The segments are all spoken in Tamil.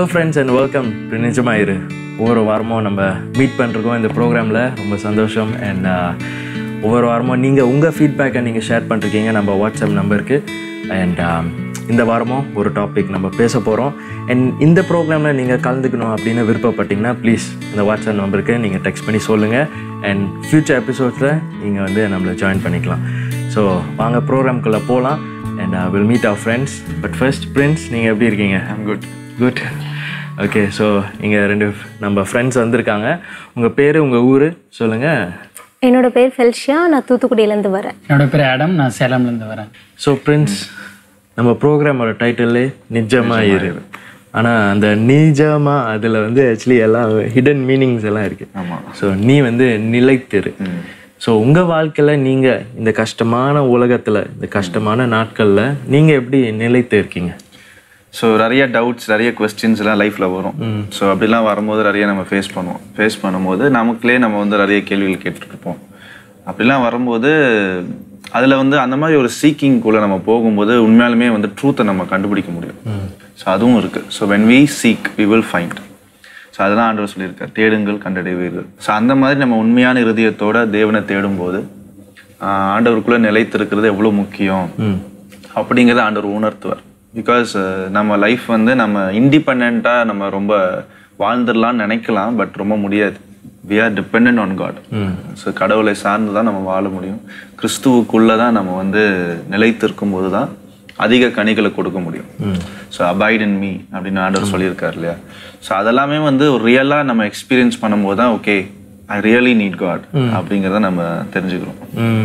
ஃப்ரெண்ட்ஸ் அண்ட் வெல்கம் டு நிஜமாயிரு ஒவ்வொரு வாரமும் நம்ம மீட் பண்ணிருக்கோம் இந்த ப்ரோக்ராமில் ரொம்ப சந்தோஷம் அண்ட் ஒவ்வொரு வாரமும் நீங்கள் உங்கள் ஃபீட்பேக்கை நீங்கள் ஷேர் பண்ணிருக்கீங்க நம்ம வாட்ஸ்அப் நம்பருக்கு அண்ட் இந்த வாரமும் ஒரு டாபிக் நம்ம பேச போகிறோம் அண்ட் இந்த ப்ரோக்ராமில் நீங்கள் கலந்துக்கணும் அப்படின்னு விருப்பப்பட்டீங்கன்னா ப்ளீஸ் இந்த வாட்ஸ்அப் நம்பருக்கு நீங்கள் டெக்ஸ்ட் பண்ணி சொல்லுங்கள் அண்ட் ஃப்யூச்சர் எபிசோட்ஸில் நீங்கள் வந்து நம்மளை ஜாயின் பண்ணிக்கலாம் ஸோ வாங்க ப்ரோக்ராம்குள்ளே போகலாம் and will meet our friends but first Prince நீங்கள் எப்படி இருக்கீங்க I'm good good okay so இங்கே ரெண்டு நம்ம ஃப்ரெண்ட்ஸ் வந்திருக்காங்க உங்கள் பேர் உங்கள் ஊர் சொல்லுங்கள் என்னோட பேர் ஃபெல்ஷியா நான் தூத்துக்குடியிலேருந்து வரேன் என்னோட பேர் ஆடம் நான் சேலம்லேருந்து வரேன் ஸோ பிரின்ஸ் நம்ம ப்ரோக்ராமோட டைட்டிலே நிஜமா இரு ஆனால் அந்த நிஜமா அதில் வந்து ஆக்சுவலி எல்லாம் ஹிடன் மீனிங்ஸ் எல்லாம் இருக்கு ஆமாம் ஸோ நீ வந்து நிலைத்திரு ஸோ உங்கள் வாழ்க்கையில் நீங்கள் இந்த கஷ்டமான உலகத்தில் இந்த கஷ்டமான நாட்களில் நீங்கள் எப்படி நிலைத்து இருக்கீங்க ஸோ நிறைய டவுட்ஸ் நிறைய கொஸ்டின்ஸ் எல்லாம் லைஃப்பில் வரும் ஸோ அப்படிலாம் வரும்போது நிறைய நம்ம ஃபேஸ் பண்ணுவோம் ஃபேஸ் பண்ணும்போது நமக்குள்ளே நம்ம வந்து நிறைய கேள்விகள் கேட்டுட்ருப்போம் அப்படிலாம் வரும்போது அதில் வந்து அந்த மாதிரி ஒரு சீக்கிங்குள்ளே நம்ம போகும்போது உண்மையாலுமே வந்து ட்ரூத்தை நம்ம கண்டுபிடிக்க முடியும் ஸோ அதுவும் இருக்குது so when we seek we will find so அதெல்லாம் ஆண்டவர் சொல்லியிருக்கார் தேடுங்கள் கண்டடைவீர்கள் ஸோ அந்த மாதிரி நம்ம உண்மையான இருதயத்தோட தேவனை தேடும்போது ஆஹ் ஆண்டவருக்குள்ளே நிலைத்திருக்கிறது எவ்வளோ முக்கியம் அப்படிங்கிறத ஆண்டவர் உணர்த்துவார் பிகாஸ் நம்ம லைஃப் வந்து நம்ம இண்டிபெண்ட்டாக நம்ம ரொம்ப வாழ்ந்துடலாம்னு நினைக்கலாம் பட் ரொம்ப முடியாது we are depend on God so கடவுளை சார்ந்து தான் நம்ம வாழ முடியும் கிறிஸ்துவுக்குள்ளே தான் நம்ம வந்து நிலைத்திருக்கும் போது தான் அதிக கனிகளை கொடுக்க முடியும் ஸோ அபாய்ட் இன் மீ அப்படின்னு ஆண்டவர் சொல்லியிருக்கார் இல்லையா ஸோ அதெல்லாமே வந்து ஒரு ரியலாக நம்ம எக்ஸ்பீரியன்ஸ் பண்ணும்போது தான் okay I really need God அப்படிங்கிறத நம்ம தெரிஞ்சுக்கிறோம்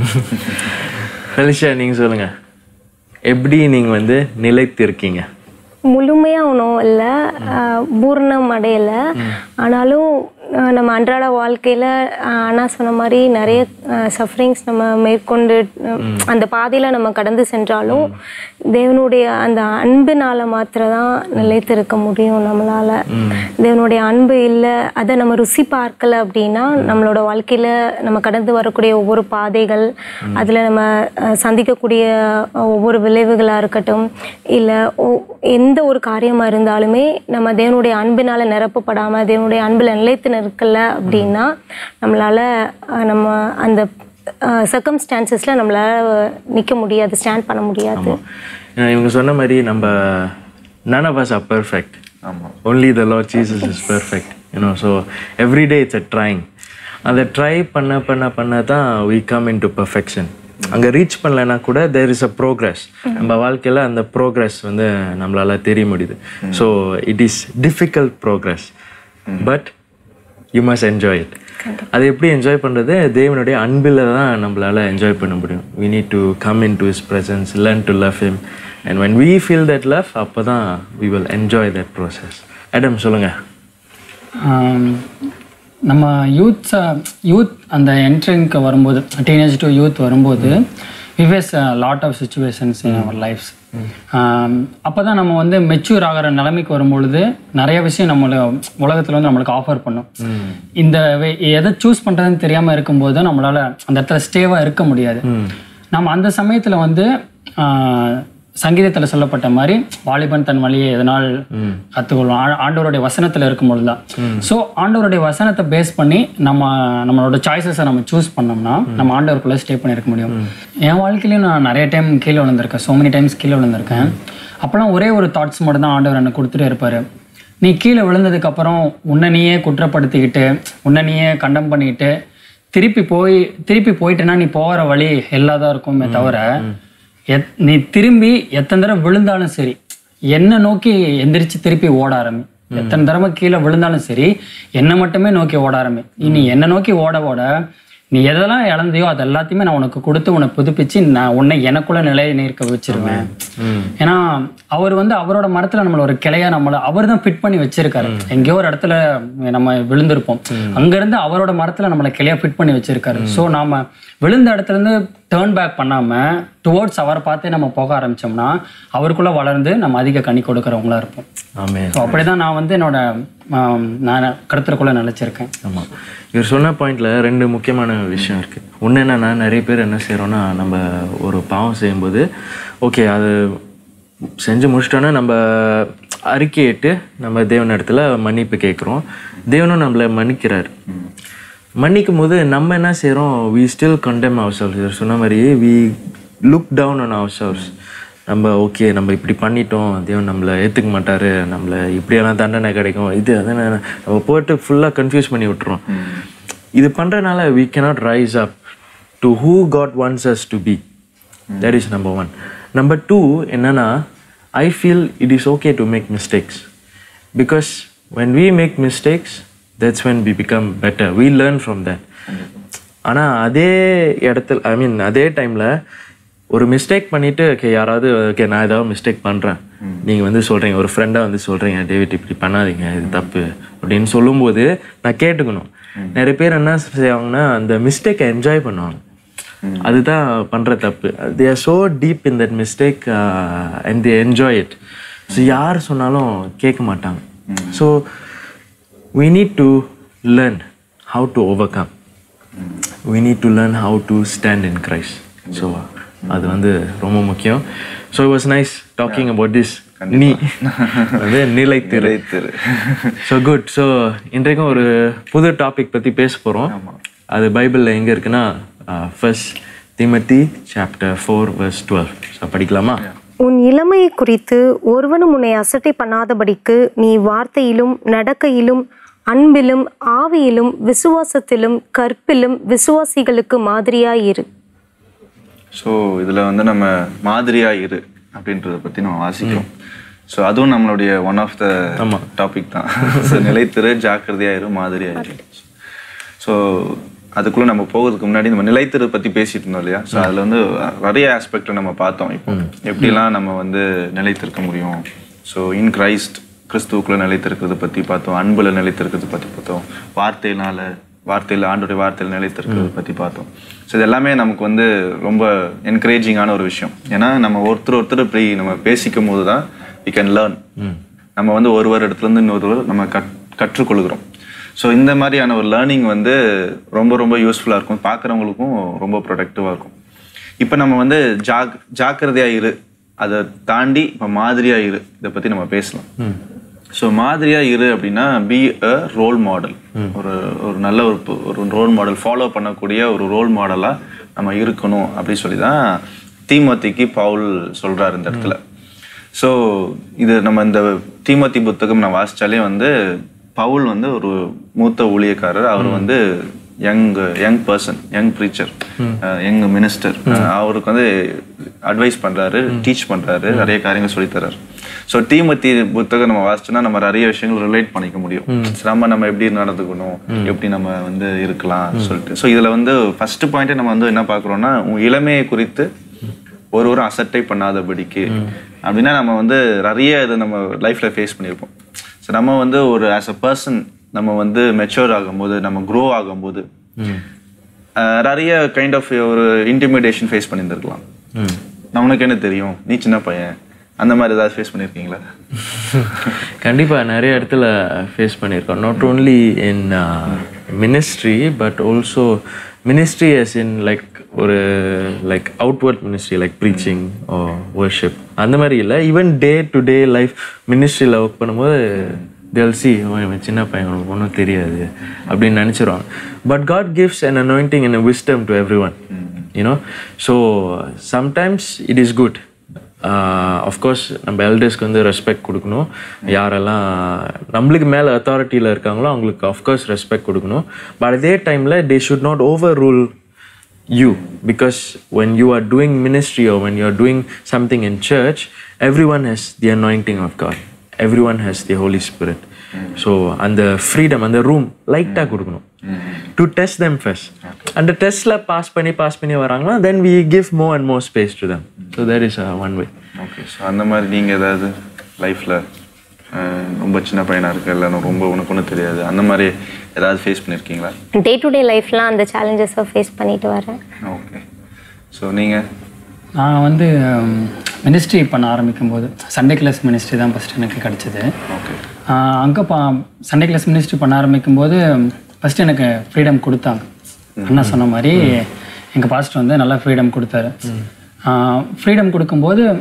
ஃபெலிஷா நீங்கள் சொல்லுங்கள் எப்படி நீங்கள் வந்து நிலைத்து இருக்கீங்க முழுமையாக ஒன்றும் இல்லை பூர்ணம் அடையலை ஆனாலும் அஹ், நம்ம அன்றாட வாழ்க்கையில் அண்ணா சொன்ன மாதிரி நிறைய சஃபரிங்ஸ் நம்ம மேற்கொண்டு அஹ், அந்த பாதையில் நம்ம கடந்து சென்றாலும் தேவனுடைய அந்த அன்பினால் மாத்திரம் தான் நிலைத்து இருக்க முடியும் நம்மளால் தேவனுடைய அன்பு இல்லை அதை நம்ம ருசி பார்க்கல அப்படின்னா நம்மளோட வாழ்க்கையில் நம்ம கடந்து வரக்கூடிய ஒவ்வொரு பாதைகள் அதில் நம்ம அஹ், சந்திக்கக்கூடிய அஹ், ஒவ்வொரு விளைவுகளாக இருக்கட்டும் இல்லை எந்த ஒரு காரியமாக இருந்தாலுமே நம்ம தேவனுடைய அன்பினால் நிரப்பப்படாமல் தேவனுடைய அன்பில் நிலைத்து நிற்கல அப்படின்னா நம்மளால் நம்ம அந்த சர்க்கம்ஸ்டான்சஸில் நம்மளால் நிற்க முடியாது ஸ்டாண்ட் பண்ண முடியாது ஏன்னா இவங்க சொன்ன மாதிரி நம்ம none of us are perfect ஆமாம் only the lord jesus is perfect you know so every day it's a trying அதை ட்ரை பண்ண பண்ண பண்ண தான் we come into perfection அங்கே ரீச் பண்ணலைன்னா கூட தேர் இஸ் அ ப்ரோக்ரஸ் நம்ம வாழ்க்கையில் அந்த ப்ரோக்ரஸ் வந்து நம்மளால தெரிய முடியுது so it is difficult progress but you must enjoy it அதை எப்படி என்ஜாய் பண்ணுறது தேவனுடைய அன்பில் தான் நம்மளால என்ஜாய் பண்ண முடியும் we need to come into his presence learn to love him and when we feel that love அப்போ தான் we will enjoy that process அடம் சொல்லுங்கள் ஆம், நம்ம யூத்ஸை யூத் அந்த என்ட்ரிங்க்கு வரும்போது டீனேஜ் டு யூத் வரும்போது we face lot of situations in our lifes அப்போ தான் நம்ம வந்து மெச்சூர் ஆகிற நிலைமைக்கு வரும்பொழுது நிறைய விஷயம் நம்மள உலகத்தில் வந்து நம்மளுக்கு ஆஃபர் பண்ணும் இந்த வே- எதை சூஸ் பண்ணுறதுன்னு தெரியாமல் இருக்கும்போது தான் நம்மளால் அந்த இடத்துல ஸ்டேவாக இருக்க முடியாது நம்ம அந்த சமயத்தில் வந்து சங்கீதத்தில் சொல்லப்பட்ட மாதிரி வாலிபன் தன் வழியை எதனால் கற்றுக்கொள்ளும் ஆ- ஆண்டவருடைய வசனத்தில் இருக்கும்பொழுது தான் ஸோ ஆண்டவருடைய வசனத்தை பேஸ் பண்ணி நம்ம நம்மளோட சாய்ஸஸை நம்ம சூஸ் பண்ணோம்னா நம்ம ஆண்டவருக்குள்ளே ஸ்டே பண்ணியிருக்க முடியும் என் வாழ்க்கையிலையும் நான் நிறைய டைம் கீழே விழுந்திருக்கேன் ஸோ மெனி டைம்ஸ் கீழே விழுந்திருக்கேன் அப்போலாம் ஒரே ஒரு தாட்ஸ் மட்டும் தான் ஆண்டவர் எனக்கு கொடுத்துட்டே இருப்பார் நீ கீழே விழுந்ததுக்கு அப்புறம் உன்னை நீயே குற்றப்படுத்திக்கிட்டு உன்னை நீயே கண்டம் பண்ணிக்கிட்டு திருப்பி போய் திருப்பி போயிட்டேன்னா நீ போகிற வழி எல்லாதான் இருக்குமே தவிர எத் நீ திரும்பி எத்தனை தடவை விழுந்தாலும் சரி என்னை நோக்கி எந்திரிச்சு திருப்பி ஓட ஆரம்பி எத்தனை தடவை கீழே விழுந்தாலும் சரி என்னை மட்டுமே நோக்கி ஓட ஆரம்பி நீ என்னை நோக்கி ஓட ஓட நீ எதெல்லாம் இழந்தையோ அது எல்லாத்தையுமே நான் உனக்கு கொடுத்து உன்னை புதுப்பிச்சு நான் உன்னை எனக்குள்ள நிலையை நிற்க வச்சிருவேன் ஏன்னா அவர் வந்து அவரோட மரத்துல நம்மள ஒரு கிளையா நம்மள அவர் தான் ஃபிட் பண்ணி வச்சிருக்காரு எங்கேயோ ஒரு இடத்துல நம்ம விழுந்திருப்போம் அங்க இருந்து அவரோட மரத்துல நம்மள கிளையா ஃபிட் பண்ணி வச்சிருக்காரு ஸோ நாம விழுந்த இடத்துல இருந்து டேர்ன் பேக் பண்ணாம டுவோர்ட்ஸ் அவரை பார்த்தே நம்ம போக ஆரம்பிச்சோம்னா அவருக்குள்ள வளர்ந்து நம்ம அதிக கனி கொடுக்கறவங்களா இருப்போம் ஆமே ஸோ அப்படிதான் நான் வந்து என்னோட ஆம், நான் கருத்துக்குள்ள நினைச்சிருக்கேன் ஆமாம் இவர் சொன்ன பாயிண்ட்ல ரெண்டு முக்கியமான விஷயம் இருக்குது ஒன்று என்னன்னா நிறைய பேர் என்ன செய்கிறோன்னா நம்ம ஒரு பாவம் செய்யும்போது ஓகே அது செஞ்சு முடிச்சிட்டோன்னா நம்ம அறிக்கையிட்டு நம்ம தேவன் இடத்துல மன்னிப்பு கேட்குறோம் தேவனும் நம்மளை மன்னிக்கிறார் மன்னிக்கும் போது நம்ம என்ன செய்கிறோம் we still condemn ourselves சொன்ன மாதிரி we look down on ourselves நம்ம ஓகே நம்ம இப்படி பண்ணிட்டோம் தேவன் நம்மளை ஏற்றுக்க மாட்டாரு நம்மளை இப்படியெல்லாம் தண்டனை கிடைக்கும் இது அது நம்ம போட்டு ஃபுல்லாக கன்ஃபியூஸ் பண்ணி விட்டுறோம் இது பண்ணுறதுனால we cannot rise up to who God wants us to be that is number one number two என்னன்னா I feel it is okay to make mistakes because when we make mistakes that's when we become better we learn from that ஆனால் அதே இடத்துல ஐ மீன் அதே டைமில் ஒரு மிஸ்டேக் பண்ணிட்டு ஓகே யாராவது ஓகே நான் ஏதாவது மிஸ்டேக் பண்ணுறேன் நீங்கள் வந்து சொல்கிறீங்க ஒரு ஃப்ரெண்டாக வந்து சொல்கிறீங்க டேவிட் இப்படி பண்ணாதீங்க இது தப்பு அப்படின்னு சொல்லும்போது நான் கேட்டுக்கணும் நிறைய பேர் என்ன செய்வாங்கன்னா அந்த மிஸ்டேக்கை என்ஜாய் பண்ணுவாங்க அதுதான் பண்ணுற தப்பு they are so deep in that mistake and they enjoy it so யார் சொன்னாலும் கேட்க மாட்டாங்க so we need to learn how to overcome we need to learn how to stand in Christ so அது வந்து ரொம்ப முக்கியம் so it was nice talking about this நீ அது நிலைத்திரு நிலைத்திரு. ஸோ குட் ஸோ இன்றைக்கும் ஒரு புது டாபிக் பற்றி பேச போகிறோம் அது பைபிளில் எங்கே இருக்குன்னா first Timothy chapter four verse twelve so படிக்கலாமா உன் இளமையை குறித்து ஒருவனும் உன்னை அசட்டை பண்ணாதபடிக்கு நீ வார்த்தையிலும் நடக்கையிலும் அன்பிலும் ஆவியிலும் விசுவாசத்திலும் கற்பிலும் விசுவாசிகளுக்கு மாதிரியாய் இரு ஸோ இதில் வந்து நம்ம மாதிரியா இரு அப்படின்றத பற்றி நம்ம வாசிக்கிறோம் ஸோ அதுவும் நம்மளுடைய ஒன் ஆஃப் த டாபிக் தான் ஸோ நிலைத்திரு ஜாக்கிரதையா இரு மாதிரியா இரு ஸோ அதுக்குள்ள நம்ம போகிறதுக்கு முன்னாடி நம்ம நிலைத்திரு பற்றி பேசிட்டு இருந்தோம் இல்லையா ஸோ அதில் வந்து நிறைய ஆஸ்பெக்டை நம்ம பார்த்தோம் இப்போ எப்படிலாம் நம்ம வந்து நிலைத்திருக்க முடியும் ஸோ இன் கிரைஸ்ட் கிறிஸ்துவுக்குள்ள நிலைத்திருக்கிறத பற்றி பார்த்தோம் அன்புல நிலைத்திருக்கிறத பற்றி பார்த்தோம் வார்த்தையினால வார்த்தையில் ஆண்டுடைய வார்த்தையில் நிலைத்திருக்கிறத பற்றி பார்த்தோம் ஸோ இது எல்லாமே நமக்கு வந்து ரொம்ப என்கரேஜிங்கான ஒரு விஷயம் ஏன்னா நம்ம ஒருத்தர் ஒருத்தர் இப்படி நம்ம பேசிக்கும் போது தான் வி கேன் லேர்ன் நம்ம வந்து ஒருவர் இடத்துல இருந்து இன்னொருவர் நம்ம கற் கற்றுக்கொள்கிறோம் ஸோ இந்த மாதிரியான ஒரு லேர்னிங் வந்து ரொம்ப ரொம்ப யூஸ்ஃபுல்லாக இருக்கும் பார்க்குறவங்களுக்கும் ரொம்ப ப்ரொடக்டிவாக இருக்கும் இப்போ நம்ம வந்து ஜாக் ஜாக்கிரதையா இரு அதை தாண்டி இப்போ மாதிரியா இரு இதை பற்றி நம்ம பேசலாம் ஸோ மாதிரியா இரு அப்படின்னா பி அ ரோல் மாடல் ஒரு ஒரு நல்ல ஒரு பு- ஒரு ரோல் மாடல் ஃபாலோ பண்ணக்கூடிய ஒரு ரோல் மாடலாக நம்ம இருக்கணும் அப்படின்னு சொல்லி தான் தீமோத்திக்கு பவுல் சொல்றாரு இந்த இடத்துல ஸோ இது நம்ம இந்த தீமோத்தி புத்தகம் நான் வாசிச்சாலே வந்து பவுல் வந்து ஒரு மூத்த ஊழியக்காரர் அவர் வந்து young young person young preacher young minister அவருக்கு வந்து அட்வைஸ் பண்றாரு டீச் பண்றாரு நிறைய காரியங்கள் சொல்லித் தர்றாரு ஸோ தீமத்தி புத்தகம் நம்ம வாசிச்சோம்னா நம்ம நிறைய விஷயங்கள் ரிலேட் பண்ணிக்க முடியும் நம்ம நம்ம எப்படி நடந்துக்கணும் எப்படி நம்ம வந்து இருக்கலாம் சொல்லிட்டு ஸோ இதுல வந்து ஃபர்ஸ்ட் பாயிண்ட் நம்ம வந்து என்ன பார்க்குறோம்னா உன் இளமையை குறித்து ஒருவரும் அசட்டை பண்ணாதபடிக்கு அப்படின்னா நம்ம வந்து நிறைய இதை நம்ம லைஃப்ல ஃபேஸ் பண்ணியிருப்போம் ஸோ நம்ம வந்து ஒரு ஆஸ் அ பர்சன் நம்ம வந்து மெச்சூர் ஆகும்போது நம்ம க்ரோ ஆகும்போது அஹ், நிறைய கைண்ட் ஆஃப் ஒரு இன்டிமிடேஷன் ஃபேஸ் பண்ணியிருந்திருக்கலாம் நம்மளுக்கு என்ன தெரியும் நீ சின்ன பையன் அந்த மாதிரி ஏதாவது ஃபேஸ் பண்ணியிருக்கீங்களா கண்டிப்பாக நிறைய இடத்துல ஃபேஸ் பண்ணியிருக்கோம் not only in ministry but also ministries in like ஒரு like outward ministry like preaching or worship அந்த மாதிரி இல்லை even day to day life மினிஸ்ட்ரியில் ஒர்க் பண்ணும்போது தேல் சி இவன் சின்ன பையன் உனக்கு ஒன்றும் தெரியாது அப்படின்னு நினச்சிருவாங்க but God gives an anointing and wisdom to everyone you know so sometimes it is good of course நம்ம எல்டர்ஸ்க்கு வந்து ரெஸ்பெக்ட் கொடுக்கணும் யாரெல்லாம் நம்மளுக்கு மேலே அத்தாரிட்டியில் இருக்காங்களோ அவங்களுக்கு அஃப்கோர்ஸ் ரெஸ்பெக்ட் கொடுக்கணும் பட் அதே டைமில் they should not overrule you because when you are doing ministry or when you are doing something in church everyone has the anointing of god everyone has the holy spirit so அந்த ஃப்ரீடம் அந்த ரூம் லைட்டாக கொடுக்கணும் டு டெஸ்ட் தெம் ஃபர்ஸ்ட் அந்த டெஸ்ட்டில் பாஸ் பண்ணி பாஸ் பண்ணி வராங்கன்னா then we give more and more space to them so there is one way okay so அந்த மாதிரி நீங்கள் ஏதாவது லைஃப்பில் ரொம்ப சின்ன பையனாக இருக்கு இல்லை ரொம்ப உனக்கு ஒன்றும் தெரியாது அந்த மாதிரி ஏதாவது ஃபேஸ் பண்ணியிருக்கீங்களா டே டு டே லைஃப்லாம் அந்த சேலஞ்சஸை ஃபேஸ் பண்ணிட்டு வரேன் ஓகே ஸோ நீங்கள் நான் வந்து மினிஸ்ட்ரி பண்ண ஆரம்பிக்கும் போது சண்டே கிளாஸ் மினிஸ்ட்ரி தான் ஃபஸ்ட் எனக்கு கிடச்சிது ஓகே அங்கே பா சண்டே கிளாஸ் மினிஸ்ட்ரி பண்ண ஆரம்பிக்கும் போது ஃபஸ்ட்டு எனக்கு ஃப்ரீடம் கொடுத்தாங்க அண்ணா சொன்ன மாதிரி எங்கள் பாஸ்டர் வந்து நல்லா ஃப்ரீடம் கொடுத்தாரு ஃப்ரீடம் கொடுக்கும்போது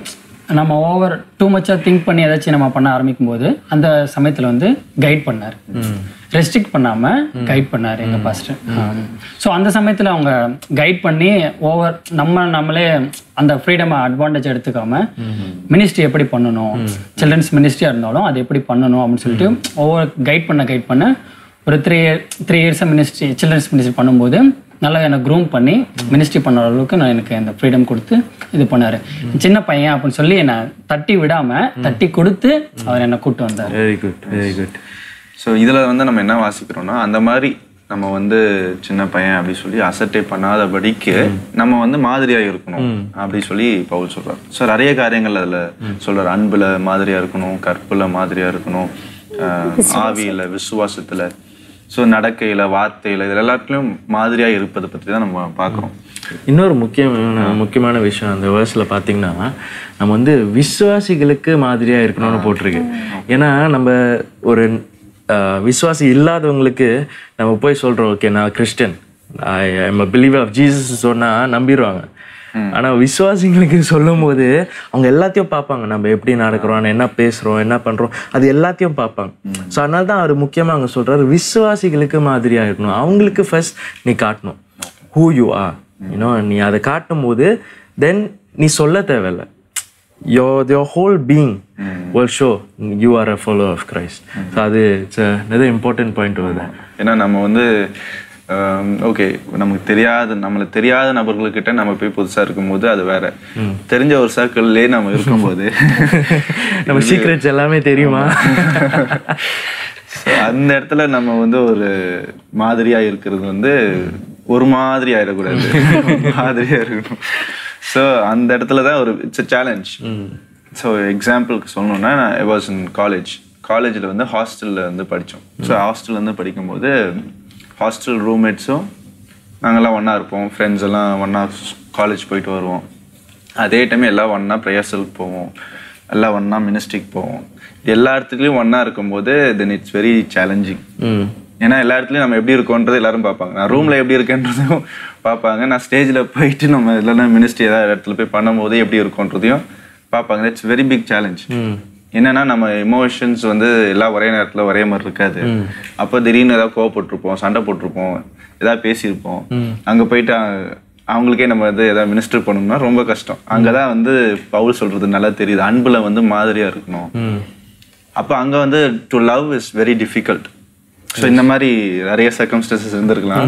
நம்ம ஓவர் டூ மச்சாக திங்க் பண்ணி ஏதாச்சும் நம்ம பண்ண ஆரம்பிக்கும் போது அந்த சமயத்தில் வந்து கைட் பண்ணார் ரெஸ்ட்ரிக்ட் பண்ணாமல் கைட் பண்ணார் எங்கள் பாஸ்டர் ஸோ அந்த சமயத்தில் அவங்க கைட் பண்ணி ஓவர் நம்ம நம்மளே அந்த ஃப்ரீடமை அட்வான்டேஜ் எடுத்துக்காம மினிஸ்ட்ரி எப்படி பண்ணணும் சில்ட்ரன்ஸ் மினிஸ்ட்ரியாக இருந்தாலும் அது எப்படி பண்ணணும் அப்படின்னு சொல்லிட்டு ஒவ்வொரு கைட் பண்ண கைட் பண்ண ஒரு த்ரீ த்ரீ இயர்ஸாக மினிஸ்ட்ரி சில்ட்ரன்ஸ் மினிஸ்ட்ரி பண்ணும்போது நல்லா எனக்கு க்ரூம் பண்ணி மினிஸ்ட்ரி பண்ணுற அளவுக்கு நான் எனக்கு அந்த ஃப்ரீடம் கொடுத்து இது பண்ணார் சின்ன பையன் அப்படின்னு சொல்லி என்னை தட்டி விடாமல் தட்டி கொடுத்து அவர் என்னை கூப்பிட்டு வந்தார் very good very good so இதில் வந்து நம்ம என்ன வாசிக்கிறோம்னா அந்த மாதிரி நம்ம வந்து சின்ன பையன் அப்படி சொல்லி அசட்டை பண்ணாதபடிக்கு நம்ம வந்து மாதிரியாக இருக்கணும் அப்படி சொல்லி பவுல் சொல்றார் ஸோ நிறைய காரியங்கள் அதில் சொல்றார் அன்புல மாதிரியா இருக்கணும் கற்புல மாதிரியா இருக்கணும் ஆஹ், ஆவியில விசுவாசத்துல ஸோ நடக்கையில வார்த்தையில இது எல்லாத்துலயும் மாதிரியா இருப்பதை பற்றி தான் நம்ம பார்க்குறோம் இன்னொரு முக்கியமான முக்கியமான விஷயம் அந்த வேர்ஸில் பார்த்தீங்கன்னா நம்ம வந்து விசுவாசிகளுக்கு மாதிரியாக இருக்கணும்னு போட்டிருக்கு ஏன்னா நம்ம ஒரு ஆஹ், விசுவாசி இல்லாதவங்களுக்கு நம்ம போய் சொல்கிறோம் ஓகே நான் Christian I am believer of Jesus சொன்னால் நம்பிடுவாங்க ஆனால் விசுவாசிங்களுக்கு சொல்லும்போது அவங்க எல்லாத்தையும் பார்ப்பாங்க நம்ம எப்படி நடக்கிறோம் என்ன பேசுகிறோம் என்ன பண்ணுறோம் அது எல்லாத்தையும் பார்ப்பாங்க ஸோ அதனால தான் அவர் முக்கியமாக அங்கே சொல்கிறாரு விசுவாசிகளுக்கு மாதிரியாக இருக்கணும் அவங்களுக்கு ஃபர்ஸ்ட் நீ காட்டணும் ஹூ யூ ஆர் யூனோ நீ அதை காட்டும் போது தென் நீ சொல்ல தேவையில்ல your your whole being will show you are a follower of Christ. So அது it's another important point over there. ஏன்னா நம்ம வந்து ஓகே நமக்கு தெரியாத நம்மள தெரியாத நபர்கள்கிட்ட நம்ம போய் புதுசா இருக்கும்போது அது வேற தெரிஞ்ச ஒரு சர்க்கிள்லயே நம்ம இருக்கும்போது நம்ம சீக்ரெட்ஸ் எல்லாமே தெரியுமா So, அந்த இடத்துல நம்ம வந்து ஒரு மாதிரியா இருக்கிறது வந்து ஒரு மாதிரி ஆயிடக்கூடாது மாதிரியா இருக்கணும் ஸோ அந்த இடத்துல தான் ஒரு இட்ஸ் சேலஞ்ச் ஸோ எக்ஸாம்பிளுக்கு சொல்லணும்னா நான் ஐ வாஸ் இன் காலேஜ் காலேஜில் வந்து ஹாஸ்டலில் வந்து படித்தோம் ஸோ ஹாஸ்டலில் வந்து படிக்கும்போது ஹாஸ்டல் ரூம்மேட்ஸும் நாங்கள்லாம் ஒன்றா இருப்போம் ஃப்ரெண்ட்ஸ் எல்லாம் ஒன்றா காலேஜ் போயிட்டு வருவோம் அதே டைம் எல்லாம் ஒன்றா ப்ரேயர்சலுக்கு போவோம் எல்லாம் ஒன்றா மினிஸ்ட்ரிக்கு போவோம் இது எல்லா இடத்துலையும் ஒன்றா இருக்கும்போது தென் இட்ஸ் வெரி சேலஞ்சிங் ம் ஏன்னா எல்லா இடத்துலையும் நம்ம எப்படி இருக்கோன்றது எல்லாரும் பார்ப்பாங்க நான் ரூமில் எப்படி இருக்கேன்றதும் பார்ப்பாங்க நான் ஸ்டேஜில் போயிட்டு நம்ம இல்லைன்னா மினிஸ்ட்ரி ஏதாவது இடத்துல போய் பண்ணும்போது எப்படி இருக்கோன்றதையும் பார்ப்பாங்க இட்ஸ் வெரி பிக் சேலஞ்ச் என்னன்னா நம்ம எமோஷன்ஸ் வந்து எல்லாம் ஒரே நேரத்தில் ஒரே மாதிரி இருக்காது அப்போ திடீர்னு ஏதாவது கோவப்பட்டிருப்போம் சண்டை போட்டிருப்போம் ஏதாவது பேசியிருப்போம் அங்கே போயிட்டு அ- அவங்களுக்கே நம்ம வந்து ஏதாவது மினிஸ்டர் பண்ணணும்னா ரொம்ப கஷ்டம் அங்கே தான் வந்து பவுல் சொல்றது நல்லா தெரியுது அன்புல வந்து மாதிரியா இருக்கணும் அப்போ அங்கே வந்து to love is very difficult so இந்த மாதிரி நிறைய சர்க்கம்ஸ்டன்சஸ் இருந்திருக்கலாம்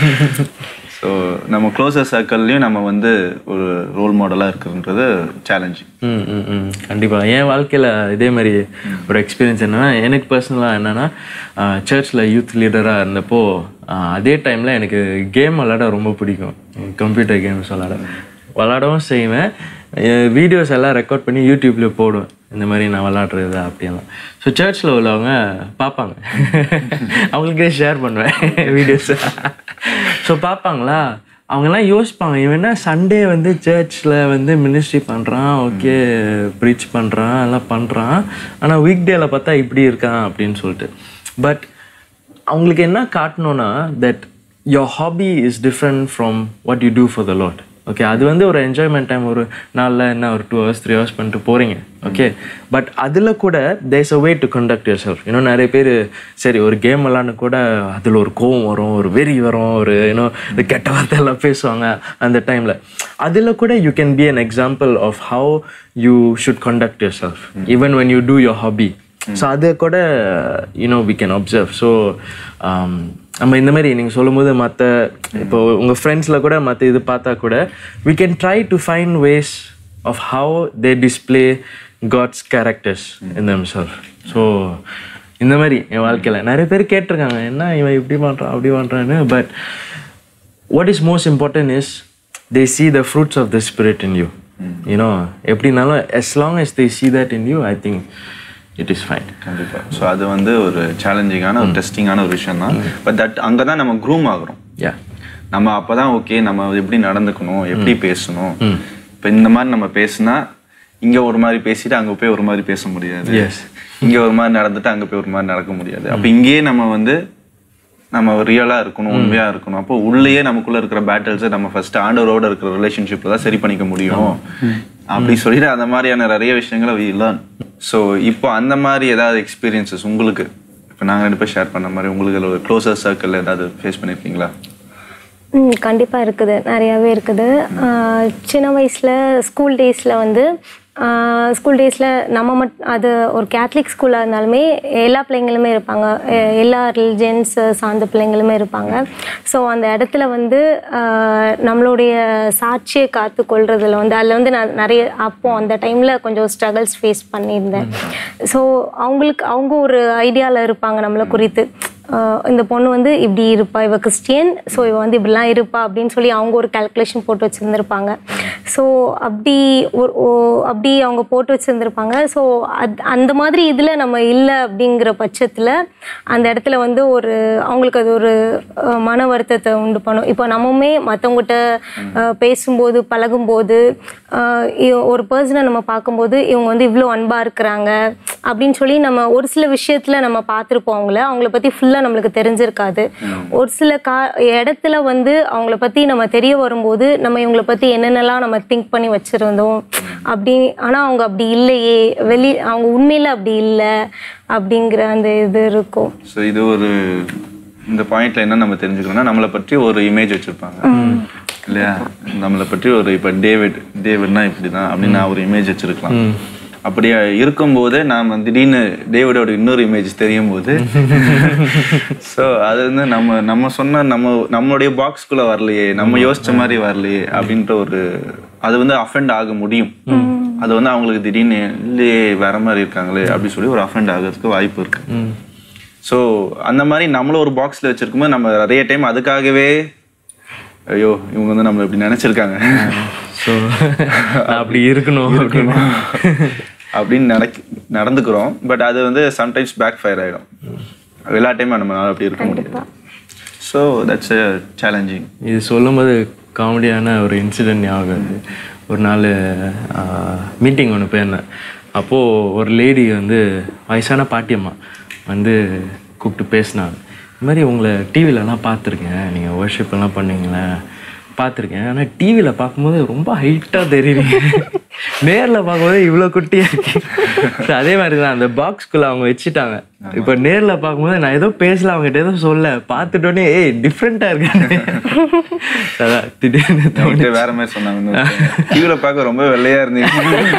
ஸோ நம்ம க்ளோசர் சர்க்கிள்லையும் நம்ம வந்து ஒரு ரோல் மாடலாக இருக்குன்றது சேலஞ்சிங் ம் ம் ம் கண்டிப்பாக என் வாழ்க்கையில் இதே மாதிரி ஒரு எக்ஸ்பீரியன்ஸ் என்னன்னா எனக்கு பர்சனலாக என்னன்னா சர்ச்சில் யூத் லீடராக இருந்தப்போ ஆஹ், அதே டைமில் எனக்கு கேம் விளாட ரொம்ப பிடிக்கும் கம்ப்யூட்டர் கேம்ஸ் விளாட விளாடவும் செய்வேன் வீடியோஸ் எல்லாம் ரெக்கார்ட் பண்ணி யூடியூப்ல போடுவேன் இந்த மாதிரி நான் விளாட்றது அப்படியெல்லாம் ஸோ சர்ச்சில் உள்ளவங்க பார்ப்பாங்க அவங்களுக்கே ஷேர் பண்ணுவேன் வீடியோஸ் ஸோ பார்ப்பாங்களா அவங்கெல்லாம் யோசிப்பாங்க இவன் என்ன சண்டே வந்து சர்ச்சில் வந்து மினிஸ்ட்ரி பண்ணுறான் ஓகே ப்ரீச் பண்ணுறான் எல்லாம் பண்ணுறான் ஆனால் வீக் டேல பார்த்தா இப்படி இருக்கான் அப்படின்னு சொல்லிட்டு பட் அவங்களுக்கு என்ன காட்டணும்னா that your hobby is different from what you do for the Lord okay அது வந்து ஒரு என்ஜாய்மெண்ட் டைம் ஒரு நாளில் என்ன ஒரு டூ ஹவர்ஸ் த்ரீ ஹவர்ஸ் பண்ணிட்டு போகிறீங்க ஓகே பட் அதில் கூட there's a way to conduct yourself இன்னும் நிறைய பேர் சரி ஒரு கேம் விளாண்டு கூட அதில் ஒரு கோவம் வரும் ஒரு வெறி வரும் ஒரு இன்னும் இந்த கெட்ட வார்த்தை எல்லாம் பேசுவாங்க அந்த டைமில் அதில் கூட you can be an example of how you should conduct yourself even when you do your hobby so அதை கூட you know we can observe so நம்ம இந்த மாதிரி நீங்கள் சொல்லும்போது மற்ற இப்போ உங்கள் ஃப்ரெண்ட்ஸில் கூட மற்ற இது பார்த்தா கூட we can try to find ways of how they display God's characters in themselves so இந்த மாதிரி என் வாழ்க்கையில் நிறைய பேர் கேட்டிருக்காங்க என்ன இவன் இப்படி பண்ணுறான் அப்படி பண்ணுறான்னு but what is most important is they see the fruits of the spirit in you you know எப்படினாலும் as long as they see that in you i think it is fine கண்டிப்பாக ஸோ அது வந்து ஒரு சேலஞ்சிங்கான ஒரு டெஸ்டிங்கான ஒரு விஷயம் தான் பட் தட் அங்கே தான் நம்ம க்ரூம் ஆகுறோம் yeah நம்ம அப்பதான் ஓகே நம்ம எப்படி நடந்துக்கணும் எப்படி பேசணும் இப்போ இந்த மாதிரி நம்ம பேசினா இங்க ஒரு மாதிரி பேசிட்டு அங்க போய் ஒரு மாதிரி பேச முடியாது Yes. இங்க ஒரு மாதிரி நடந்துட்டு அங்க போய் ஒரு மாதிரி நடக்க முடியாது அப்ப இங்கேயே நம்ம வந்து நம்ம ரியலா இருக்கணும் உண்மையா இருக்கணும் அப்போ உள்ளேயே நமக்குள்ள இருக்கிற பேட்டில்ஸை நம்ம ஃபர்ஸ்ட் ஆண்டவரோட இருக்கிற ரிலேஷன்ஷிப்ல தான் சரி பண்ணிக்க முடியும் அப்படி சொல்லிட்டு அந்த மாதிரியான நிறைய விஷயங்களை வி லேர்ன் ஸோ இப்போ அந்த மாதிரி ஏதாவது எக்ஸ்பீரியன்சஸ் உங்களுக்கு இப்போ நாங்கள் ரெண்டு பேர் ஷேர் பண்ண மாதிரி உங்களுக்கு ஒரு க்ளோசர் சர்க்கிள் ஏதாவது ஃபேஸ் பண்ணியிருக்கீங்களா ம் கண்டிப்பாக இருக்குது நிறையாவே இருக்குது ஆஹ் சின்ன வயசில் ஸ்கூல் டேஸில் வந்து ஸ்கூல் டேஸில் நம்ம மட் அது ஒரு கேத்லிக் ஸ்கூலாக இருந்தாலுமே எல்லா பிள்ளைங்களுமே இருப்பாங்க எ- எல்லா ரிலிஜன்ஸ் சார்ந்த பிள்ளைங்களுமே இருப்பாங்க ஸோ அந்த இடத்துல வந்து ஆஹ் நம்மளுடைய சாட்சியை காத்து கொள்றதுல வந்து அதில் வந்து நான் நிறைய அப்போ அந்த டைமில் கொஞ்சம் ஸ்ட்ரகிள்ஸ் ஃபேஸ் பண்ணியிருந்தேன் ஸோ அவங்களுக்கு அவங்க ஒரு ஐடியாவில் இருப்பாங்க நம்மளை குறித்து ஆஹ் இந்த பொண்ணு வந்து இப்படி இருப்பா இவ கிறிஸ்டியன் ஸோ இவ வந்து இப்படிலாம் இருப்பா அப்படின்னு சொல்லி அவங்க ஒரு கால்குலேஷன் போட்டு வச்சுருந்துருப்பாங்க ஸோ அப்படி ஒரு ஓ- அப்படி அவங்க போட்டு வச்சுருந்துருப்பாங்க ஸோ அது அந்த மாதிரி இதில் நம்ம இல்லை அப்படிங்கிற பட்சத்தில் அந்த இடத்துல வந்து ஒரு அவங்களுக்கு அது ஒரு ஆஹ் மன வருத்தத்தை உண்டு பண்ணும் இப்போ நம்மவுமே மற்றவங்ககிட்ட பேசும்போது பழகும்போது ஆஹ் இ- ஒரு பர்சனை நம்ம பார்க்கும்போது இவங்க வந்து இவ்வளோ அன்பாக இருக்கிறாங்க அப்படின்னு சொல்லி நம்ம ஒரு சில விஷயத்தில் நம்ம பார்த்துருப்போம் அவங்கள அவங்கள பற்றி ஃபுல்லாக நம்மளுக்கு தெரிஞ்சிருக்காது ஒரு சில கா இடத்துல வந்து அவங்கள பற்றி நம்ம தெரிய வரும்போது நம்ம இவங்கள பற்றி என்னென்னலாம் நம்ம திங்க் பண்ணி வச்சுருந்தோம் அப்படி ஆனால் அவங்க அப்படி இல்லையே வெளி அவங்க உண்மையில் அப்படி இல்லை அப்படிங்கிற அந்த இது இருக்கும் ஸோ இது ஒரு இந்த பாயிண்ட்ல என்ன நம்ம தெரிஞ்சுக்கணும்னா நம்மளை பற்றி ஒரு இமேஜ் வச்சிருப்பாங்க இல்லையா நம்மளை பற்றி ஒரு இப்போ டேவிட் டேவிட்னா இப்படிதான் அப்படின்னு நான் ஒரு இமேஜ் வச்சிருக்கலாம் அப்படியே இருக்கும்போது நாம திடீர்னு டேவிடோட இன்னொரு இமேஜ் தெரியும் போது ஸோ அது வந்து நம்ம நம்ம சொன்ன நம்ம நம்மளுடைய பாக்ஸ்குள்ள வரலையே நம்ம யோசிச்ச மாதிரி வரலையே அப்படின்ற ஒரு அது வந்து அஃபெண்ட் ஆக முடியும் அது வந்து அவங்களுக்கு திடீர்னு இல்லையே வேற மாதிரி இருக்காங்களே அப்படி சொல்லி ஒரு அஃபெண்ட் ஆகிறதுக்கு வாய்ப்பு இருக்கு ஸோ அந்த மாதிரி நம்மளும் ஒரு பாக்ஸில் வச்சிருக்கும்போது நம்ம நிறைய டைம் அதுக்காகவே ஐயோ இவங்க வந்து நம்மளை இப்படி நினச்சிருக்காங்க ஸோ அப்படி இருக்கணும் இருக்கணும் அப்படின்னு நடக்க நடந்துக்கிறோம் பட் அது வந்து சம்டைம்ஸ் பேக் ஃபயர் ஆகிடும் எல்லா டைமும் நம்மளால அப்படி இருக்க முடியாது ஸோ தட்ஸ் சேலஞ்சிங் இது சொல்லும்போது காமெடியான ஒரு இன்சிடென்ட் ஞாபகம் வருது ஒரு நாள் மீட்டிங் ஒன்று போயிருந்தேன் அப்போது ஒரு லேடி வந்து வயசான பாட்டியம்மா வந்து கூப்பிட்டு பேசினாங்க இந்த மாதிரி உங்களை டிவிலலாம் பார்த்துருக்கேன் நீங்கள் worship எல்லாம் பண்ணுவீங்களே பார்த்துருக்கேன் ஆனால் டிவியில் பார்க்கும்போது ரொம்ப ஹைட்டாக தெரியுறீங்க நேரில் பார்க்கும்போது இவ்வளோ குட்டியாக இருக்கு So, அதே மாதிரி தான் அந்த பாக்ஸ்குள்ளே அவங்க வச்சுட்டாங்க இப்போ நேரில் பார்க்கும்போது நான் ஏதோ பேசல அவங்ககிட்ட ஏதோ சொல்ல பார்த்துட்டோன்னே ஏய் டிஃப்ரெண்ட்டாக இருக்கு அதான் திடீர்னு அவங்ககிட்ட வேற மாதிரி சொன்னாங்க டிவியில் பார்க்க ரொம்ப வெள்ளையா இருந்தீங்க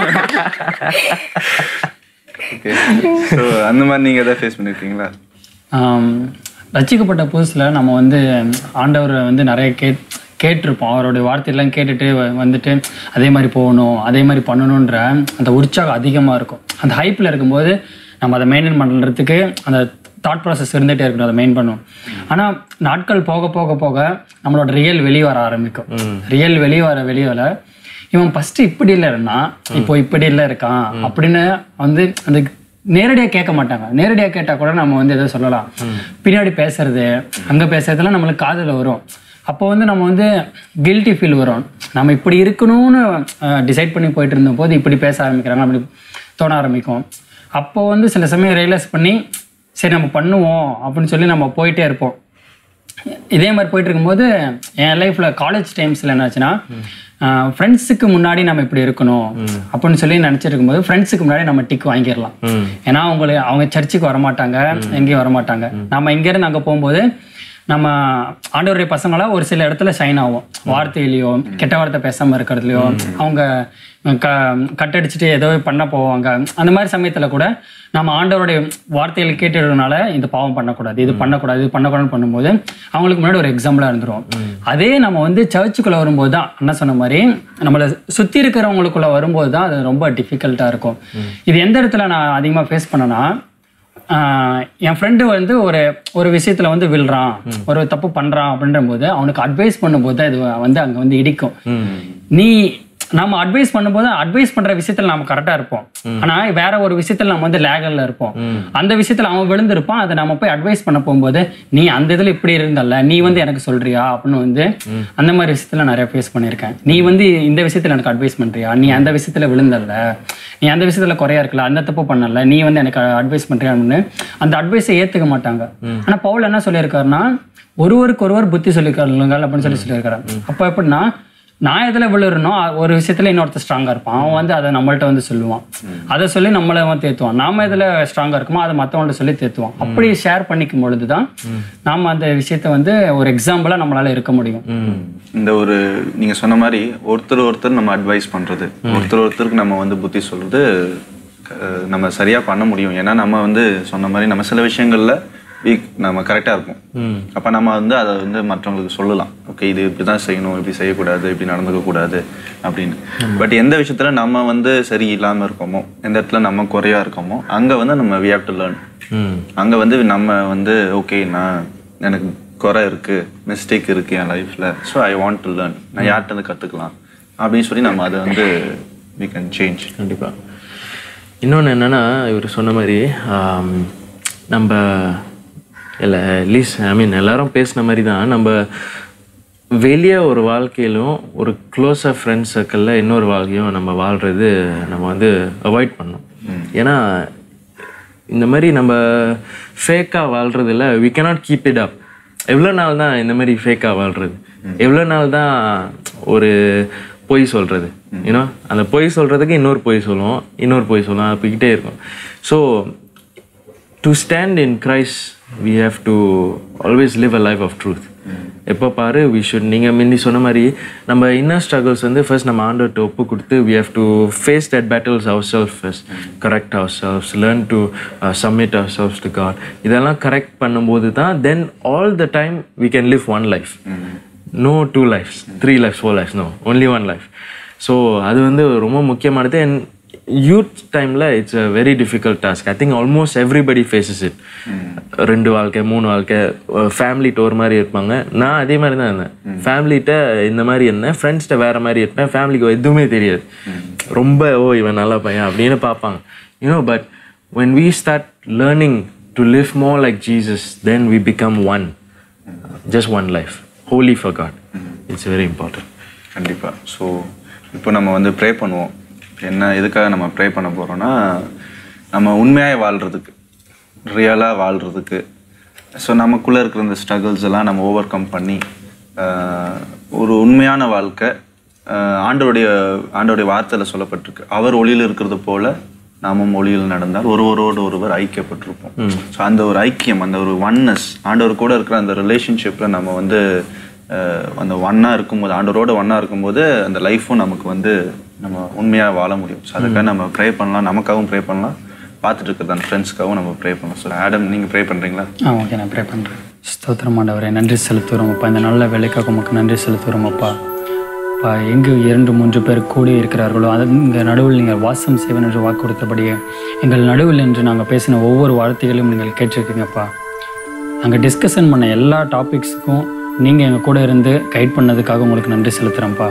ஓகே ஸோ அந்த மாதிரி நீங்கள் எதாவது ஃபேஸ் பண்ணியிருக்கீங்களா ஆம், ரட்சிக்கப்பட்ட புதுசில் நம்ம வந்து ஆண்டவரை வந்து நிறைய கேட் கேட்டிருப்போம் அவருடைய வார்த்தையெல்லாம் கேட்டுட்டு வ- வந்துட்டு அதே மாதிரி போகணும் அதே மாதிரி பண்ணணுன்ற அந்த உற்சாகம் அதிகமாக இருக்கும் அந்த ஹைப்பில் இருக்கும்போது நம்ம அதை மெயின்டைன் பண்ணுறதுக்கு அந்த தாட் ப்ராசஸ் இருந்துகிட்டே இருக்கணும் அதை மெயின் பண்ணும் ஆனால் நாட்கள் போக போக போக நம்மளோட ரியல் வெளியே வர ஆரம்பிக்கும் ரியல் வெளியே வர வெளியே வர இவன் ஃபஸ்ட்டு இப்படி இல்லை இருந்தான் இப்போ இப்படி இல்லை இருக்கான் அப்படின்னு வந்து அந்த நேரடியாக கேட்க மாட்டாங்க நேரடியாக கேட்டால் கூட நம்ம வந்து எதோ சொல்லலாம் பின்னாடி பேசுறது அங்கே பேசுறதுலாம் நம்மளுக்கு காதில் வரும் அப்போ வந்து நம்ம வந்து கில்ட்டி ஃபீல் வரும் நம்ம இப்படி இருக்கணும்னு டிசைட் பண்ணி போயிட்டு இருந்தபோது இப்படி பேச ஆரம்பிக்கிறாங்க அப்படி தோண ஆரம்பிக்கும் அப்போ வந்து சில சமயம் ரியலைஸ் பண்ணி சரி நம்ம பண்ணுவோம் அப்படின்னு சொல்லி நம்ம போயிட்டே இருப்போம் இதே மாதிரி போயிட்டு இருக்கும்போது என் லைஃப்பில் காலேஜ் டைம்ஸில் என்னாச்சுன்னா ஃப்ரெண்ட்ஸுக்கு முன்னாடி நம்ம இப்படி இருக்கணும் அப்படின்னு சொல்லி நினச்சிட்டு இருக்கும்போது ஃப்ரெண்ட்ஸுக்கு முன்னாடி நம்ம டிக் வாங்கிடலாம் ஏன்னா அவங்கள அவங்க சர்ச்சுக்கு வரமாட்டாங்க எங்கேயும் வரமாட்டாங்க நம்ம இங்கேருந்து அங்கே போகும்போது நம்ம ஆண்டவருடைய பசங்களா ஒரு சில இடத்துல ஷைன் ஆகும் வார்த்தையிலையோ கெட்ட வார்த்தை பேசாமல் இருக்கிறதுலையோ அவங்க க கட்டடிச்சிட்டு ஏதோ பண்ண போவாங்க அந்த மாதிரி சமயத்தில் கூட நம்ம ஆண்டவருடைய வார்த்தைகள் கேட்டுறதுனால இந்த பாவம் பண்ணக்கூடாது இது பண்ணக்கூடாது இது பண்ணக்கூடாதுன்னு பண்ணும்போது அவங்களுக்கு முன்னாடி ஒரு எக்ஸாம்பிளாக இருந்துரும் அதே நம்ம வந்து சர்ச்சுக்குள்ளே வரும்போது தான் அண்ணா சொன்ன மாதிரி நம்மளை சுற்றி இருக்கிறவங்களுக்குள்ள வரும்போது தான் அது ரொம்ப டிஃபிகல்ட்டாக இருக்கும் இது எந்த இடத்துல நான் அதிகமாக ஃபேஸ் பண்ணேன்னா ஆஹ் என் ஃப்ரெண்டு வந்து ஒரு ஒரு விஷயத்துல வந்து விழுறான் ஒரு தப்பு பண்றான் அப்படின்ற போது அவனுக்கு அட்வைஸ் பண்ணும்போது தான் இது வந்து அங்க வந்து இடிக்கும் நீ நம்ம அட்வைஸ் பண்ணும்போது அட்வைஸ் பண்ற விஷயத்துல நம்ம கரெக்டா இருப்போம் ஆனா வேற ஒரு விஷயத்துல நம்ம வந்து லேகல்ல இருப்போம் அந்த விஷயத்துல அவன் விழுந்திருப்பான் அதை நம்ம போய் அட்வைஸ் பண்ண போகும்போது நீ அந்த இதுல இப்படி இருந்தல்ல நீ வந்து எனக்கு சொல்றியா அப்படின்னு வந்து அந்த மாதிரி விஷயத்துல நிறைய ஃபேஸ் பண்ணியிருக்கேன் நீ வந்து இந்த விஷயத்துல எனக்கு அட்வைஸ் பண்றியா நீ அந்த விஷயத்துல விழுந்தல்ல நீ அந்த விஷயத்துல குறையா இருக்கல அந்த தப்பு பண்ணல நீ வந்து எனக்கு அட்வைஸ் பண்றியான்னு அந்த அட்வைஸை ஏத்துக்க மாட்டாங்க ஆனா பவுல் என்ன சொல்லியிருக்காருன்னா ஒருவருக்கு ஒருவர் புத்தி சொல்லிக்கொள்ளுங்கள் அப்படின்னு சொல்லி சொல்லியிருக்காரு அப்போ எப்படின்னா நான் எதில் விழுறனோ அ- ஒரு விஷயத்துல இன்னொருத்தர் ஸ்ட்ராங்காக இருப்பான் அவன் வந்து அதை நம்மள்ட்ட வந்து சொல்லுவான் அதை சொல்லி நம்மளை அவன் தேத்துவான் நாம எதில் ஸ்ட்ராங்காக இருக்குமோ அதை மற்றவங்கள்ட்ட சொல்லி தேத்துவான் அப்படி ஷேர் பண்ணிக்கும் பொழுது தான் நாம அந்த விஷயத்த வந்து ஒரு எக்ஸாம்பிளாக நம்மளால இருக்க முடியும் இந்த ஒரு நீங்க சொன்ன மாதிரி ஒருத்தர் ஒருத்தர் நம்ம அட்வைஸ் பண்றது ஒருத்தர் ஒருத்தருக்கு நம்ம வந்து புத்தி சொல்றது அஹ், நம்ம சரியா பண்ண முடியும் ஏன்னா நம்ம வந்து சொன்ன மாதிரி நம்ம சில விஷயங்கள்ல வீக் நம்ம கரெக்டா இருப்போம் அப்ப நம்ம வந்து அதை வந்து மற்றவங்களுக்கு சொல்லலாம் ஓகே இது இப்படிதான் செய்யணும் இப்படி செய்யக்கூடாது இப்படி நடந்துக்க கூடாது அப்படின்னு பட் எந்த விஷயத்துல நம்ம வந்து சரி இல்லாம இருக்கோமோ எந்த இடத்துல நம்ம குறையா இருக்கோமோ அங்க வந்து நம்ம we have to learn ம் அங்க வந்து நம்ம வந்து ஓகே நான் எனக்கு குறை இருக்கு மிஸ்டேக் இருக்கு என் லைஃப்ல so I want to learn நான் யார்கிட்ட இருந்து கத்துக்கலாம் அப்படின்னு சொல்லி நம்ம அதை வந்து வி கேன் சேஞ்ச் கண்டிப்பாக இன்னொன்று என்னென்னா இவர் சொன்ன மாதிரி ஆம், நம்ம இல்லை லீஸ் ஐ மீன் எல்லாரும் பேசின மாதிரி தான் நம்ம வெளியே ஒரு வாழ்க்கையிலும் ஒரு க்ளோஸாக ஃப்ரெண்ட்ஸ் சர்க்கிளில் இன்னொரு வாழ்க்கையும் நம்ம வாழ்கிறது நம்ம வந்து அவாய்ட் பண்ணணும் ஏன்னா இந்த மாதிரி நம்ம ஃபேக்காக வாழ்கிறதுல we cannot keep it up எவ்வளோ நாள் தான் இந்த மாதிரி ஃபேக்காக வாழ்கிறது எவ்வளோ நாள் தான் ஒரு பொய் சொல்கிறது ஏன்னா அந்த பொய் சொல்கிறதுக்கு இன்னொரு பொய் சொல்லுவோம் இன்னொரு பொய் சொல்லுவோம் அது போய்கிட்டே இருக்கும் so to stand in Christ we have to always live a life of truth எப்போ பாரு வி ஷுட் நீங்கள் முந்தி சொன்ன மாதிரி நம்ம இன்னர் ஸ்ட்ரகிள்ஸ் வந்து ஃபர்ஸ்ட் நம்ம ஆண்டர்கிட்ட ஒப்பு கொடுத்து we have to face that battles ourselves first correct ourselves learn to submit ourselves to God இதெல்லாம் கரெக்ட் பண்ணும்போது தான் then all the time we can live one life no two lives three lives four lives no only one life so அது வந்து ரொம்ப முக்கியமானது அண்ட் யூத் டைமில் it's a very difficult task I think almost everybody faces it ரெண்டு வாழ்க்கை மூணு வாழ்க்கை ஃபேமிலிட்ட ஒரு மாதிரி இருப்பாங்க நான் அதே மாதிரி தான் இருந்தேன் ஃபேமிலிட்ட இந்த மாதிரி இருந்தேன் ஃப்ரெண்ட்ஸ்கிட்ட வேற மாதிரி இருப்பேன் ஃபேமிலிக்கு எதுவுமே தெரியாது ரொம்ப ஓ இவன் நல்ல பையன் அப்படின்னு பார்ப்பாங்க you know but when we start learning to live more like Jesus, then we become one. Just one life. Holy for God. It's very important. கண்டிப்பா ஸோ இப்போ நம்ம வந்து ப்ரே பண்ணுவோம் என்ன எதுக்காக நம்ம ப்ரே பண்ண போறோம்னா நம்ம உண்மையாக வாழ்றதுக்கு ரியலாக வாழ்றதுக்கு ஸோ நமக்குள்ளே இருக்கிற இந்த ஸ்ட்ரகிள்ஸ் எல்லாம் நம்ம ஓவர் கம் பண்ணி ஆஹ், ஒரு உண்மையான வாழ்க்கை ஆஹ், ஆண்டவருடைய ஆண்டவருடைய வார்த்தையில் சொல்லப்பட்டிருக்கு அவர் ஒளியில் இருக்கிறது போல நாமும் ஒளியில் நடந்தால் ஒருவரோடு ஒருவர் ஐக்கியப்பட்டிருப்போம் ஸோ அந்த ஒரு ஐக்கியம் அந்த ஒரு ஒன்னஸ் ஆண்டவர் கூட இருக்கிற அந்த ரிலேஷன்ஷிப்பில் நம்ம வந்து அஹ், அந்த ஒன்னாக இருக்கும்போது ஆண்டவரோட ஒன்னாக இருக்கும்போது அந்த லைஃப்பும் நமக்கு வந்து நம்ம உண்மையாக வாழ முடியும் ஸோ அதுக்காக நம்ம ப்ரே பண்ணலாம் நமக்காகவும் ப்ரே பண்ணலாம் பார்த்துட்டு இருக்கிற அந்த ஃப்ரெண்ட்ஸ்க்காகவும் நம்ம ப்ரே பண்ணலாம் ஸோ ஆடம் நீங்கள் ப்ரே பண்ணுறீங்களா ஆ ஓகே நான் ப்ரே பண்ணுறேன் ஸ்தோத்திரம் ஆண்டவரே நன்றி செலுத்துகிறோம் அப்பா இந்த நல்ல வேலைக்காக உமக்கு நன்றி செலுத்துகிறோம் அப்பா அப்பா எங்கு இரண்டு மூன்று பேர் கூடி இருக்கிறார்களோ அது இந்த நடுவில் நீங்கள் வாசம் செய்வன் என்று வாக்கு கொடுத்தபடியே எங்கள் நடுவில் என்று நாங்கள் பேசின ஒவ்வொரு வார்த்தைகளையும் நீங்கள் கேட்டிருக்கீங்கப்பா நாங்கள் டிஸ்கஷன் பண்ண எல்லா டாபிக்ஸுக்கும் நீங்கள் எங்கள் கூட இருந்து கைட் பண்ணதுக்காக உங்களுக்கு நன்றி செலுத்துகிறோம்ப்பா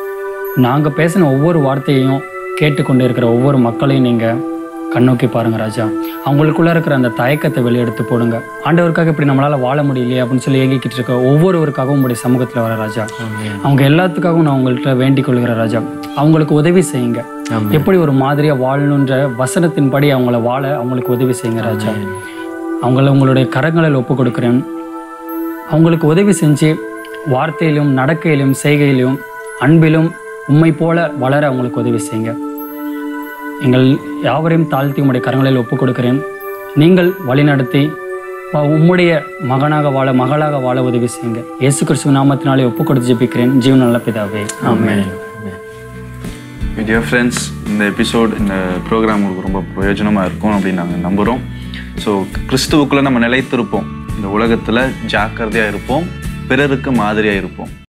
நாங்கள் பேசின ஒவ்வொரு வார்த்தையையும் கேட்டுக்கொண்டு இருக்கிற ஒவ்வொரு மக்களையும் நீங்கள் கண்ணோக்கி பாருங்க ராஜா அவங்களுக்குள்ள இருக்கிற அந்த தயக்கத்தை வெளியெடுத்து போடுங்க ஆண்டவருக்காக இப்படி நம்மளால வாழ முடியலையே அப்படின்னு சொல்லி ஏங்கிக்கிட்டு இருக்க ஒவ்வொருவருக்காகவும் உங்களுடைய சமூகத்தில் வர ராஜா அவங்க எல்லாத்துக்காகவும் நான் உங்கள்கிட்ட வேண்டிக் கொள்கிற ராஜா அவங்களுக்கு உதவி செய்யுங்க எப்படி ஒரு மாதிரியா வாழணுன்ற வசனத்தின்படி அவங்கள வாழ அவங்களுக்கு உதவி செய்யுங்க ராஜா அவங்கள உங்களுடைய கரங்களில் ஒப்பு கொடுக்குறேன் அவங்களுக்கு உதவி செஞ்சு வார்த்தையிலும் நடக்கையிலும் செய்கையிலும் அன்பிலும் உண்மை போல வளர அவங்களுக்கு உதவி செய்யுங்க எங்கள் யாவரையும் தாழ்த்தி உம்முடைய கரங்களில் ஒப்புக் கொடுக்கிறேன் நீங்கள் வழிநடத்தி வ- உம்முடைய மகனாக வாழ மகளாக வாழ உதவி செய்யுங்க இயேசு கிறிஸ்துவ நாமத்தினாலே ஒப்புக் கொடுத்து ஜெபிக்கிறேன் ஜீவன் நல்ல பிதாவே ஆமென் டியர் ஃப்ரெண்ட்ஸ் இந்த எபிசோட் இந்த ப்ரோக்ராம் உங்களுக்கு ரொம்ப பிரயோஜனமாக இருக்கும் அப்படின்னு நாங்கள் நம்புகிறோம் ஸோ கிறிஸ்துவுக்குள்ளே நம்ம நிலைத்திருப்போம் இந்த உலகத்தில் ஜாக்கிரதையாக இருப்போம் பிறருக்கு மாதிரியாக இருப்போம்